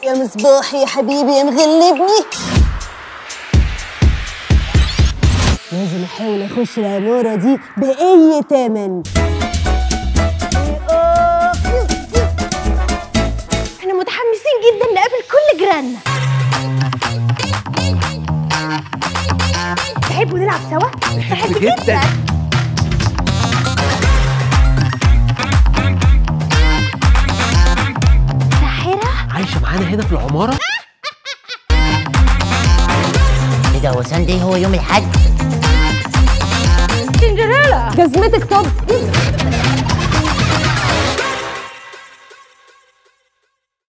يا مصباح يا حبيبي يا مغلبني لازم احاول اخش العمارة دي بأي تمن احنا متحمسين جدا نقابل كل جيراننا تحبوا نلعب سوا؟ بحب جدا ساحرة؟ عايشه معانا هنا في العماره ايه ده هو ساندي هو يوم الحد سندريلا جزمتك طب